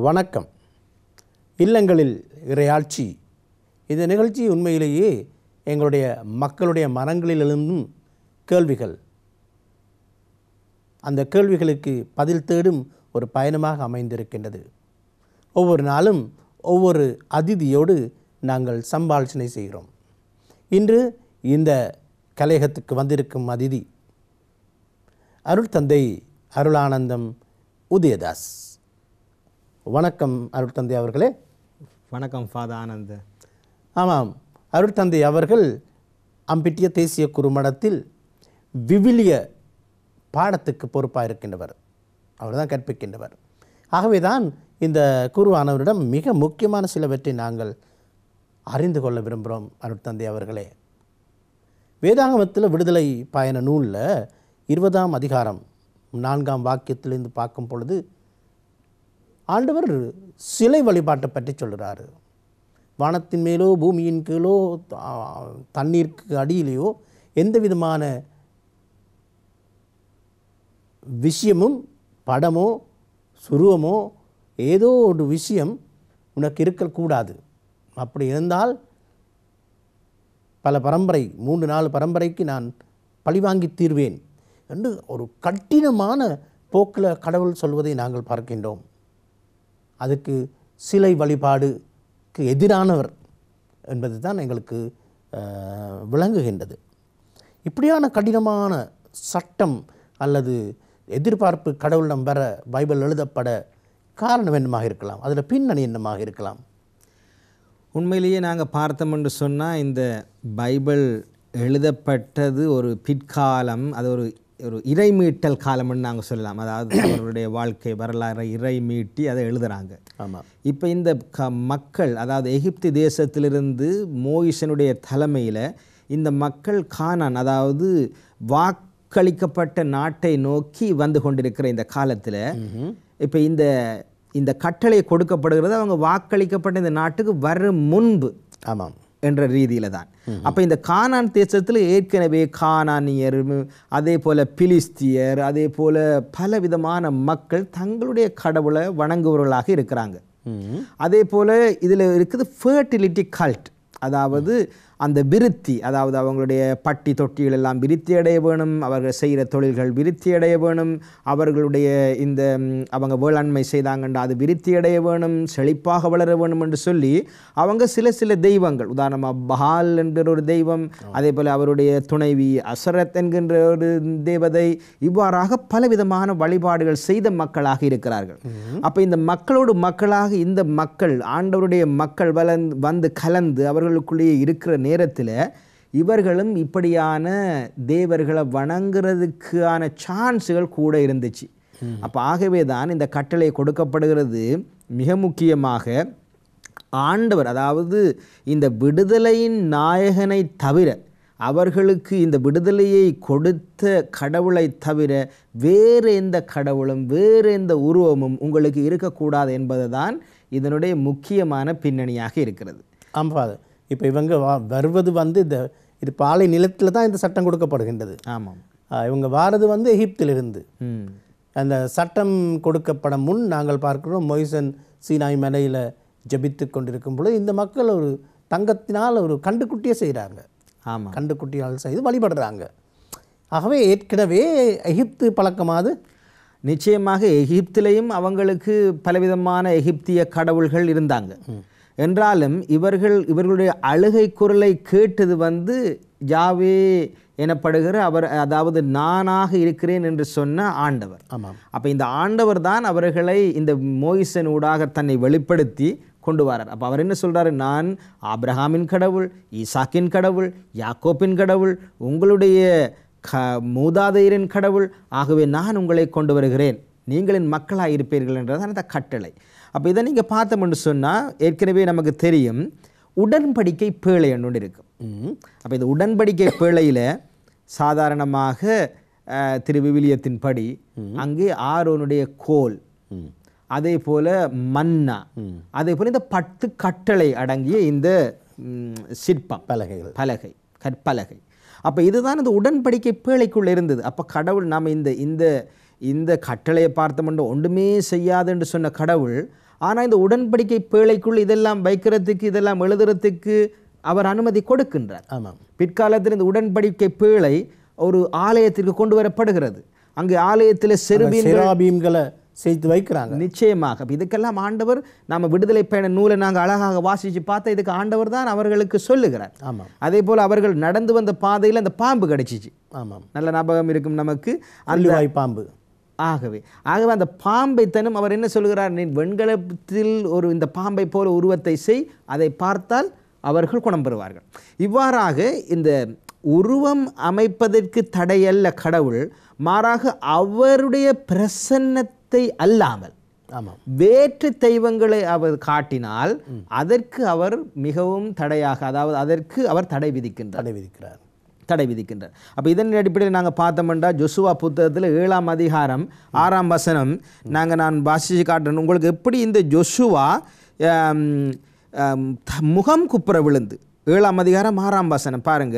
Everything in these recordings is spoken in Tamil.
வணக்கம் இல்லங்களில் இறையாட்சி இந்த நிகழ்ச்சி உண்மையிலேயே எங்களுடைய மக்களுடைய மனங்களில் எழுந்தும் கேள்விகள் அந்த கேள்விகளுக்கு பதில் தேடும் ஒரு பயணமாக அமைந்திருக்கின்றது ஒவ்வொரு நாளும் ஒவ்வொரு அதிதியோடு நாங்கள் சம்பாஷணை செய்கிறோம் இன்று இந்த கலையகத்துக்கு வந்திருக்கும் அதிதி அருட்தந்தை அருளானந்தம் உதயதாஸ் வணக்கம் அருட்தந்தை அவர்களே வணக்கம் ஃபாதர் ஆனந்த் ஆமாம் அருட்தந்தை அவர்கள் அம்பிட்டிய தேசிய குறுமடத்தில் விவிலிய பாடத்துக்கு பொறுப்பாக இருக்கின்றவர் அவர்தான் கற்பிக்கின்றவர் ஆகவே தான் இந்த குருவானவரிடம் மிக முக்கியமான சிலவற்றை நாங்கள் அறிந்து கொள்ள விரும்புகிறோம் அருட்தந்தை அவர்களே வேதாகமத்தில் விடுதலை பயண நூலில் இருபதாம் அதிகாரம் நான்காம் வாக்கியத்திலிருந்து பார்க்கும் பொழுது ஆண்டவர் சிலை வழிபாட்டை பற்றி சொல்கிறாரு வானத்தின் மேலோ பூமியின் கீழோ தா- தண்ணீருக்கு அடியிலேயோ எந்த விதமான விஷயமும் படமோ சுருவமோ ஏதோ ஒரு விஷயம் உனக்கு இருக்கக்கூடாது அப்படி இருந்தால் பல பரம்பரை மூன்று நாலு பரம்பரைக்கு நான் பழிவாங்கி தீர்வேன் என்று ஒரு கடினமான போக்கில் கடவுள் சொல்வதை நாங்கள் பார்க்கின்றோம் அதுக்கு சிலை வழிபாடுக்கு எதிரானவர் என்பது தான் எங்களுக்கு அஹ், விளங்குகின்றது இப்படியான கடினமான சட்டம் அல்லது எதிர்பார்ப்பு கடவுளிடம் பெற பைபிள் எழுதப்பட காரணம் என்னமாக இருக்கலாம் அதில் பின்னணி என்னமாக இருக்கலாம் உண்மையிலேயே நாங்கள் பார்த்தோம் என்று சொன்னால் இந்த பைபிள் எழுதப்பட்டது ஒரு பிற்காலம் அது ஒரு ஒரு இறைமீட்டல் காலம்னு நாங்கள் சொல்லலாம் அதாவது அவர்களுடைய வாழ்க்கை வரலாறை இறை மீட்டி அதை எழுதுறாங்க ஆமாம் இப்போ இந்த க மக்கள் அதாவது எகிப்து தேசத்திலிருந்து மோயிசனுடைய தலைமையில் இந்த மக்கள் கானான் அதாவது வாக்களிக்கப்பட்ட நாட்டை நோக்கி வந்து கொண்டிருக்கிற இந்த காலத்தில் இப்போ இந்த இந்த கட்டளை கொடுக்கப்படுகிறது அவங்க வாக்களிக்கப்பட்ட இந்த நாட்டுக்கு வரும் முன்பு ஆமாம் என்ற ரீதியில தான் அப்போ இந்த கானான் தேசத்தில் ஏற்கனவே கானானியர் ம், அதே போல பிலிஸ்தியர் அதே போல பல விதமான மக்கள் தங்களுடைய கடவுளை வணங்குபவர்களாக இருக்கிறாங்க அதே போல இதில் இருக்குது ஃபர்டிலிட்டி கல்ட் அதாவது அந்த விருத்தி அதாவது அவங்களுடைய பட்டி தொட்டிகள் எல்லாம் விருத்தி அடைய வேணும் அவர்கள் செய்கிற தொழில்கள் விருத்தி அடைய வேணும் அவர்களுடைய இந்த ம், அவங்க வேளாண்மை செய்தாங்கண்டா அது விருத்தி அடைய வேணும் செழிப்பாக வளர வேணும் என்று சொல்லி அவங்க சில சில தெய்வங்கள் உதாரணமாக பஹால் என்கிற ஒரு தெய்வம் அதே போல் அவருடைய துணைவி அசரத் என்கின்ற ஒரு தேவதை இவ்வாறாக பலவிதமான வழிபாடுகள் செய்த மக்களாக இருக்கிறார்கள் அப்போ இந்த மக்களோடு மக்களாக இந்த மக்கள் ஆண்டவருடைய மக்கள் வளர்ந்து வந்து கலந்து அவர்களுக்குள்ளேயே இருக்கிற நேரத்தில் இவர்களும் இப்படியான தேவர்களை வணங்குறதுக்கான சான்ஸுகள் கூட இருந்துச்சு அப்போ ஆகவே தான் இந்த கட்டளை கொடுக்கப்படுகிறது மிக முக்கியமாக ஆண்டவர் அதாவது இந்த விடுதலையின் நாயகனை தவிர அவர்களுக்கு இந்த விடுதலையை கொடுத்த கடவுளை தவிர வேறு எந்த கடவுளும் வேறு எந்த உருவமும் உங்களுக்கு இருக்கக்கூடாது என்பது தான் இதனுடைய முக்கியமான பின்னணியாக இருக்கிறது ஆமாம் ஃபாதர் இப்போ இவங்க வா- வருவது வந்து இந்த இது பாலை நிலத்தில் தான் இந்த சட்டம் கொடுக்கப்படுகின்றது ஆமாம் ஆ, இவங்க வாரது வந்து எகிப்திலிருந்து ம் அந்த சட்டம் கொடுக்கப்பட முன் நாங்கள் பார்க்கிறோம் மொய்சன் சீனாய் மலையில் ஜெபித்து கொண்டிருக்கும் பொழுது இந்த மக்கள் ஒரு தங்கத்தினால் ஒரு கண்டுக்குட்டியை செய்கிறாங்க ஆமாம் கண்டுக்குட்டியால் செய்து வழிபடுறாங்க ஆகவே ஏற்கனவே எகிப்து பழக்கமாது நிச்சயமாக எகிப்திலையும் அவங்களுக்கு பலவிதமான எகிப்திய கடவுள்கள் இருந்தாங்க என்றாலும் இவர்கள் இவர்களுடைய அழுகை குரலை கேட்டது வந்து யாவே எனப்படுகிற அவர் அதாவது நானாக இருக்கிறேன் என்று சொன்ன ஆண்டவர் ஆமாம் அப்போ இந்த ஆண்டவர் தான் அவர்களை இந்த மோயிசன் ஊடாக தன்னை வெளிப்படுத்தி கொண்டு வரார் அப்போ அவர் என்ன சொல்றாரு நான் ஆபிரகாமின் கடவுள் ஈசாக்கின் கடவுள் யாக்கோப்பின் கடவுள் உங்களுடைய க மூதாதையரின் கடவுள் ஆகவே நான் உங்களை கொண்டு வருகிறேன் நீங்கள் என் மக்களாக இருப்பீர்கள் என்றதான் அந்த கட்டளை அப்போ இதை நீங்கள் பார்த்தோம்னு சொன்னால் ஏற்கனவே நமக்கு தெரியும் உடன்படிக்கை பேழை ஒன்று இருக்கும் அப்போ இந்த உடன்படிக்கை பேழையில் சாதாரணமாக அஹ், திருவிவிலியத்தின்படி அங்கே ஆரோனுடைய கோல் அதே போல மன்னா அதே போல இந்த பத்து கட்டளை அடங்கிய இந்த ம், சிற்பம் பலகைகள் பலகை கற்பலகை அப்போ இதுதான் இந்த உடன்படிக்கை பேழைக்குள்ள இருந்தது அப்போ கடவுள் நாம் இந்த இந்த இந்த கட்டளையை பார்த்தோம்னா ஒன்றுமே செய்யாது என்று சொன்ன கடவுள் ஆனால் இந்த உடன்படிக்கை பேழைக்குள் இதெல்லாம் வைக்கிறதுக்கு இதெல்லாம் எழுதுறதுக்கு அவர் அனுமதி கொடுக்கின்றார் ஆமாம் பிற்காலத்தில் இந்த உடன்படிக்கை பேழை ஒரு ஆலயத்திற்கு கொண்டு வரப்படுகிறது அங்கே ஆலயத்தில் செருபின் செராபீம்களை சேர்த்து வைக்கிறாங்க நிச்சயமாக அப்ப இதுக்கெல்லாம் ஆண்டவர் நாம விடுதலை பயண நூலை நாங்கள் அழகாக வாசித்து பார்த்தா இதுக்கு ஆண்டவர் தான் அவர்களுக்கு சொல்லுகிறார் ஆமாம் அதே போல் அவர்கள் நடந்து வந்த பாதையில் அந்த பாம்பு கிடைச்சிச்சு ஆமாம் நல்ல ஞாபகம் இருக்கும் நமக்கு அல்லுவாய் பாம்பு ஆகவே ஆகவே அந்த பாம்பை தனும் அவர் என்ன சொல்கிறார் நீ வெண்கலத்தில் ஒரு இந்த பாம்பை போல உருவத்தை செய் அதை பார்த்தால் அவர்கள் குணம் பெறுவார்கள் இவ்வாறாக இந்த உருவம் அமைப்பதற்கு தடையல்ல கடவுள் மாறாக அவருடைய பிரசன்னத்தை அல்லாமல் ஆமாம் வேற்று தெய்வங்களை அவர் காட்டினால் அதற்கு அவர் மிகவும் தடையாக அதாவது அதற்கு அவர் தடை விதிக்கின்றார் தடை விதிக்கிறார் தடை விதிக்கின்றார் அப்போ இதன் அடிப்படையில் நாங்கள் பார்த்தோம்னா ஜொசுவா புத்தகத்தில் ஏழாம் அதிகாரம் ஆறாம் வசனம் நாங்கள் நான் வாசித்து காட்டுறேன் உங்களுக்கு எப்படி இந்த ஜொசுவா ஆம், ஆம், த- முகம் குப்புற விழுந்து ஏழாம் அதிகாரம் ஆறாம் வசனம் பாருங்க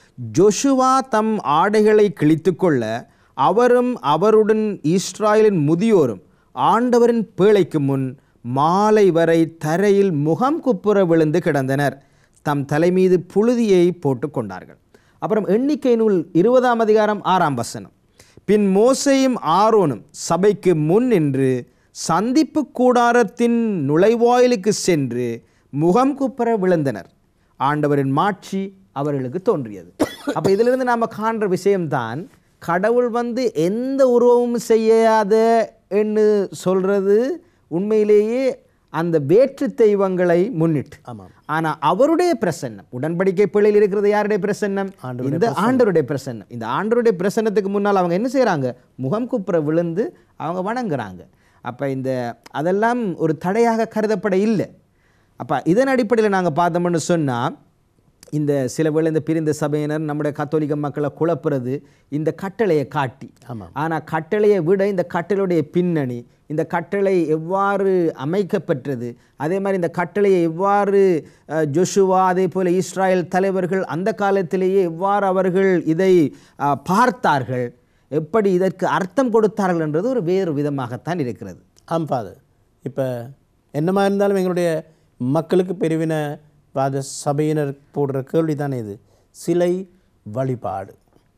ஜொசுவா தம் ஆடைகளை கிழித்துக்கொள்ள அவரும் அவருடன் இஸ்ராயலின் முதியோரும் ஆண்டவரின் பேழைக்கு முன் மாலை வரை தரையில் முகம் குப்புற விழுந்து கிடந்தனர் தம் தலை மீது புழுதியை போட்டு கொண்டார்கள் அப்புறம் எண்ணிக்கை நூல் இருபதாம் அதிகாரம் ஆறாம் வசனம் பின் மோசையும் ஆரோனும் சபைக்கு முன் நின்று சந்திப்பு கூடாரத்தின் நுழைவாயிலுக்கு சென்று முகம் குப்புற விழுந்தனர் ஆண்டவரின் மாட்சி அவர்களுக்கு தோன்றியது அப்போ இதிலிருந்து நாம் காண்ற விஷயம்தான் கடவுள் வந்து எந்த உருவமும் செய்யாத என்று சொல்றது உண்மையிலேயே அந்த வேற்று தெய்வங்களை முன்னிட்டு ஆமாம் ஆனா அவருடைய பிரசன்னம் உடன்படிக்கை பிள்ளையில் இருக்கிறது யாருடைய பிரசன்னம் இந்த ஆண்டவருடைய பிரசன்னம் இந்த ஆண்டவருடைய பிரசன்னத்துக்கு முன்னால் அவங்க என்ன செய்றாங்க முகம் குப்புற விழுந்து அவங்க வணங்குறாங்க அப்ப இந்த அதெல்லாம் ஒரு தடையாக கருதப்பட இல்லை அப்ப இதன் அடிப்படையில் நாங்க பார்த்தோம்னு சொன்னா இந்த சில வேளை இந்த பிரிந்த சபையினர் நம்முடைய கத்தோலிக்க மக்களை குழப்புறது இந்த கட்டளையை காட்டி ஆமாம். ஆனா கட்டளையை விட இந்த கட்டளையுடைய பின்னணி இந்த கட்டளை எவ்வாறு அமைக்கப்பெற்றது அதே மாதிரி இந்த கட்டளையை எவ்வாறு அஹ், ஜொஷுவா அதே போல இஸ்ராயல் தலைவர்கள் அந்த காலத்திலேயே எவ்வாறு அவர்கள் இதை அஹ், பார்த்தார்கள் எப்படி இதற்கு அர்த்தம் கொடுத்தார்கள் என்றது ஒரு வேறு விதமாகத்தான் இருக்கிறது ஆம் ஃபாதர் இப்போ என்னமா இருந்தாலும் எங்களுடைய மக்களுக்கு பிரிவினவாத சபையினர் போடுற கேள்வி தானே இது சிலை வழிபாடு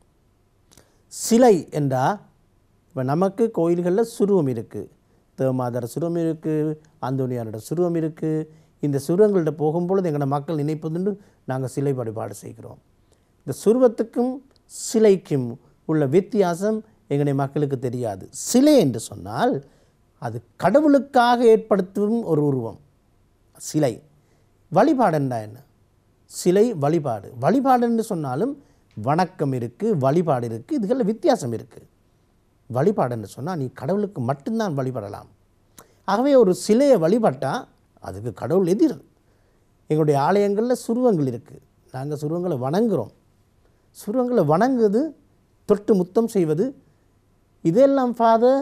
சிலை என்றா இப்போ நமக்கு கோயில்களில் சுருவம் இருக்குது தேவமாதார சுருவம் இருக்குது அந்தோனியாரோட சுருவம் இருக்குது இந்த சுருவங்கள்ட்ட போகும்பொழுது எங்களோட மக்கள் நினைப்பதுண்டு நாங்கள் சிலை வழிபாடு செய்கிறோம் இந்த சுருவத்துக்கும் சிலைக்கும் உள்ள வித்தியாசம் எங்களுடைய மக்களுக்கு தெரியாது சிலை என்று சொன்னால் அது கடவுளுக்காக ஏற்படுத்தும் ஒரு உருவம் சிலை வழிபாடு என்ன என்ன சிலை வழிபாடு வழிபாடு என்று சொன்னாலும் வணக்கம் இருக்குது வழிபாடு இருக்குது இதுகளில் வித்தியாசம் இருக்குது வழிபாடு என்று சொன்னால் நீ கடவுளுக்கு மட்டும்தான் வழிபடலாம் ஆகவே ஒரு சிலையை வழிபட்டால் அதுக்கு கடவுள் எதிர் எங்களுடைய ஆலயங்களில் சுருவங்கள் இருக்குது நாங்கள் சுருவங்களை வணங்குகிறோம் சுருவங்களை வணங்குவது தொட்டு முத்தம் செய்வது இதெல்லாம் ஃபாதர்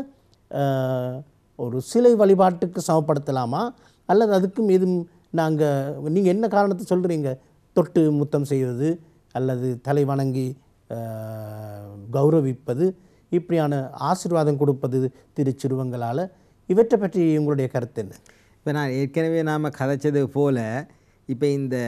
ஒரு சிலை வழிபாட்டுக்கு சமப்படுத்தலாமா அல்லது அதுக்கும் எதுவும் நாங்கள் நீங்கள் என்ன காரணத்தை சொல்கிறீங்க தொட்டு முத்தம் செய்வது அல்லது தலை வணங்கி அஹ், கௌரவிப்பது இப்படியான ஆசீர்வாதம் கொடுப்பது திருச்சிறுவங்களால் இவற்றை பற்றி உங்களுடைய கருத்து என்ன இப்போ நான் ஏற்கனவே நாம் கதைச்சது போல இப்போ இந்த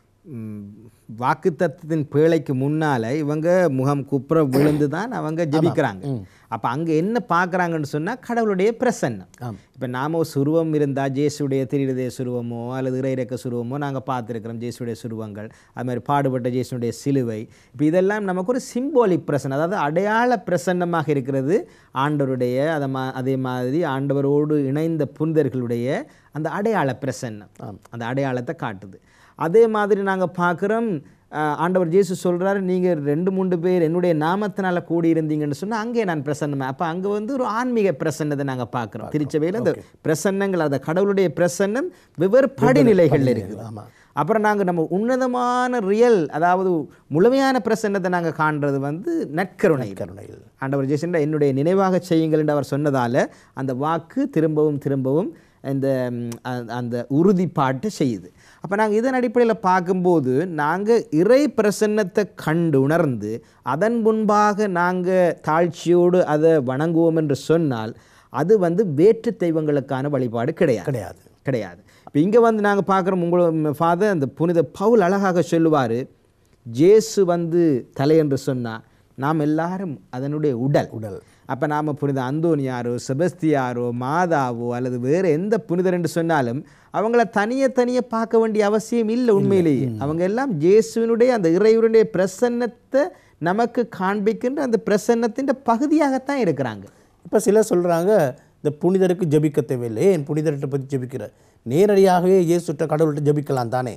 வாக்கு தத்துவத்தின் பேழைக்கு முன்னால் இவங்க முகம் குப்புற விழுந்து தான் அவங்க ஜெபிக்கிறாங்க அப்போ அங்கே என்ன பார்க்குறாங்கன்னு சொன்னால் கடவுளுடைய பிரசன்னம் ஆம். இப்போ நாம ஒரு சுருவம் இருந்தால் ஜேசுடைய திரியுதய சுருவமோ அல்லது இறையிறக்க சுருவமோ நாங்கள் பார்த்துருக்கிறோம் ஜேசுடைய சுருவங்கள் அது மாதிரி பாடுபட்ட ஜேசுடைய சிலுவை இப்போ இதெல்லாம் நமக்கு ஒரு சிம்போலிக் பிரசன்னம் அதாவது அடையாள பிரசன்னமாக இருக்கிறது ஆண்டவருடைய அதை மா அதே மாதிரி ஆண்டவரோடு இணைந்த புனிதர்களுடைய அந்த அடையாள பிரசன்னம் அந்த அடையாளத்தை காட்டுது அதே மாதிரி நாங்கள் பார்க்குறோம் ஆண்டவர் ஜேசு சொல்றாரு நீங்கள் ரெண்டு மூன்று பேர் என்னுடைய நாமத்தினால கூடி இருந்தீங்கன்னு சொன்னால் அங்கே நான் பிரசன்னமே அப்போ அங்கே வந்து ஒரு ஆன்மீக பிரசன்னத்தை நாங்கள் பார்க்குறோம் திருச்சபையில் அந்த பிரசன்னங்கள் அந்த கடவுளுடைய பிரசன்னம் வெவ்வேறு படிநிலைகள் இருக்குது ஆமாம் அப்புறம் நாங்கள் நம்ம உன்னதமான ரியல் அதாவது முழுமையான பிரசன்னத்தை நாங்கள் காண்றது வந்து நற்கருணை கருணையில் ஆண்டவர் ஜெயசண்டா என்னுடைய நினைவாக செய்யுங்கள் என்று அவர் சொன்னதால் அந்த வாக்கு திரும்பவும் திரும்பவும் இந்த ம், அ- அந்த உறுதிப்பாட்டை செய்யுது அப்போ நாங்கள் இதன் அடிப்படையில் பார்க்கும்போது நாங்கள் இறை பிரசன்னத்தை கண்டு உணர்ந்து அதன் முன்பாக நாங்கள் தாழ்ச்சியோடு அதை வணங்குவோம் என்று சொன்னால் அது வந்து வேற்று தெய்வங்களுக்கான வழிபாடு கிடையாது கிடையாது கிடையாது இப்போ இங்கே வந்து நாங்கள் பார்க்குறோம் உங்களோட ஃபாதர் அந்த புனித பவுல் அழகாக சொல்லுவார் ஜேசு வந்து தலை என்று சொன்னால் நாம் எல்லாரும் அதனுடைய உடல் உடல் அப்போ நாம் புனித அந்தோனியாரோ செபஸ்தியாரோ மாதாவோ அல்லது வேறு எந்த புனிதர் என்று சொன்னாலும் அவங்கள தனியே தனியே பார்க்க வேண்டிய அவசியம் இல்லை உண்மையிலேயே அவங்க எல்லாம் இயேசுவினுடைய அந்த இறைவனுடைய பிரசன்னத்தை நமக்கு காண்பிக்கின்ற அந்த பிரசன்னத்தின் பகுதியாகத்தான் இருக்கிறாங்க இப்போ சிலர் சொல்கிறாங்க இந்த புனிதருக்கு ஜெபிக்க தேவையில்லை ஏன் புனிதர்கிட்ட பற்றி ஜெபிக்கிற நேரடியாகவே இயேசுட்ட கடவுள்கிட்ட ஜெபிக்கலாம் தானே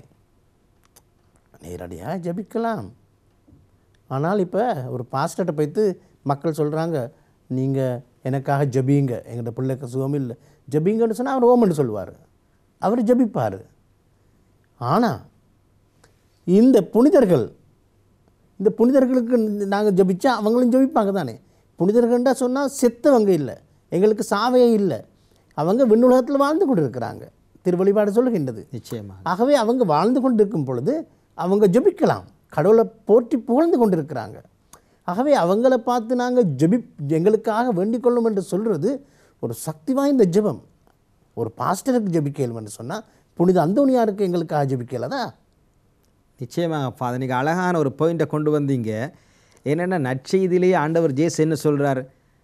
நேரடியாக ஜெபிக்கலாம் ஆனால் இப்போ ஒரு பாஸ்டர்கிட்ட போய்த்து மக்கள் சொல்கிறாங்க நீங்கள் எனக்காக ஜெபிங்க எங்கள்கிட்ட பிள்ளைக்கு சுகம் இல்லை ஜெபிங்கன்னு சொன்னால் அவர் ஓமன்னு சொல்லுவார் அவர் ஜெபிப்பார் ஆனால் இந்த புனிதர்கள் இந்த புனிதர்களுக்கு நாங்கள் ஜெபிச்சா அவங்களும் ஜெபிப்பாங்க தானே புனிதர்கள்டா சொன்னால் செத்தவங்க இல்லை எங்களுக்கு சாவே இல்லை அவங்க விண்ணுலகத்தில் வாழ்ந்து கொண்டு இருக்கிறாங்க திருவழிபாடு சொல்லுகின்றது நிச்சயமாக ஆகவே அவங்க வாழ்ந்து கொண்டிருக்கும் பொழுது அவங்க ஜெபிக்கலாம் கடவுளை போற்றி புகழ்ந்து கொண்டிருக்கிறாங்க ஆகவே அவங்கள பார்த்து நாங்கள் ஜெபி எங்களுக்காக வேண்டிக் கொள்ளும் என்று சொல்கிறது ஒரு சக்தி வாய்ந்த ஜெபம் ஒரு பாஸ்டருக்கு ஜெபிக்கலும் என்று சொன்னால் புனித அந்தோனியாருக்கு எங்களுக்காக ஜெபிக்கலதா நிச்சயமாக ஃபாதர் நீங்கள் அழகான ஒரு பாயிண்ட்டை கொண்டு வந்தீங்க என்னென்னா நற்செய்தியிலேயே ஆண்டவர் ஜேசு என்ன சொல்கிறார்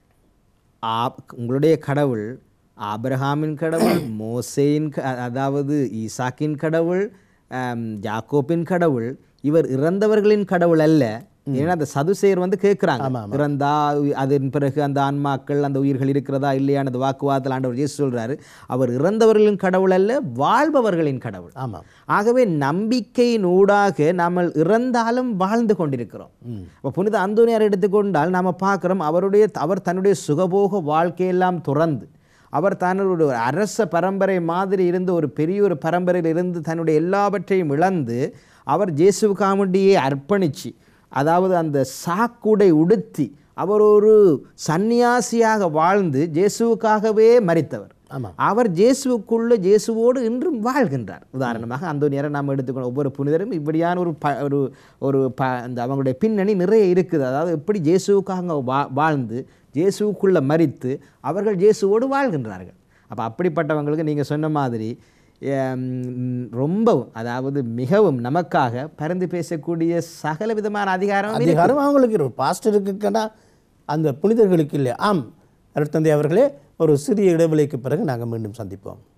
ஆ உங்களுடைய கடவுள் ஆபிரகாமின் கடவுள் மோசேயின் க- அதாவது ஈசாக்கின் கடவுள் ஆம், யாக்கோப்பின் கடவுள் இவர் இறந்தவர்களின் கடவுள் அல்ல ஏன்னா அந்த சதுசேயர் வந்து கேட்குறாங்க இறந்தா உய்- அதன் பிறகு அந்த ஆன்மாக்கள் அந்த உயிர்கள் இருக்கிறதா இல்லையான அந்த வாக்குவாதத்தில் ஆண்டவர் இயேசு சொல்றாரு அவர் இறந்தவர்களின் கடவுள் அல்ல வாழ்பவர்களின் கடவுள் ஆமாம் ஆகவே நம்பிக்கையின் ஊடாக நாம் இறந்தாலும் வாழ்ந்து கொண்டிருக்கிறோம் அப்போ புனித அந்தோனியார் எடுத்துக்கொண்டால் நாம் பார்க்குறோம் அவருடைய அவர் தன்னுடைய சுகபோக வாழ்க்கையெல்லாம் துறந்து அவர் தன்னுடைய ஒரு அரச பரம்பரை மாதிரி இருந்து ஒரு பெரிய ஒரு பரம்பரையில் இருந்து தன்னுடைய எல்லாவற்றையும் இழந்து அவர் ஜேசுவுக்காமட்டியே அர்ப்பணித்து அதாவது அந்த சாக்குடை உடுத்தி அவர் ஒரு சந்நியாசியாக வாழ்ந்து ஜேசுவுக்காகவே மரித்தவர் ஆமாம் அவர் ஜேசுவுக்குள்ள ஜேசுவோடு இன்றும் வாழ்கின்றார் உதாரணமாக அந்த நேரம் நாம் எடுத்துக்கணும் ஒவ்வொரு புனிதரும் இப்படியான ஒரு ப ஒரு ஒரு ப அந்த அவங்களுடைய பின்னணி நிறைய இருக்குது அதாவது எப்படி ஜேசுவுக்காக வா வாழ்ந்து ஜேசுவுக்குள்ள மரித்து அவர்கள் ஜேசுவோடு வாழ்கின்றார்கள் அப்போ அப்படிப்பட்டவங்களுக்கு நீங்கள் சொன்ன மாதிரி ஹம், ரொம்பவும் அதாவது மிகவும் நமக்காக பரிந்து பேசக்கூடிய சகல விதமான அதிகாரம் அதிகாரம் அவங்களுக்கு ஒரு பாஸ்டருக்குன்னா அந்த புனிதர்களுக்கு இல்லை ஆம் அருட்தந்தை அவர்களே ஒரு சிறிய இடைவெளிக்கு பிறகு நாங்கள் மீண்டும் சந்திப்போம்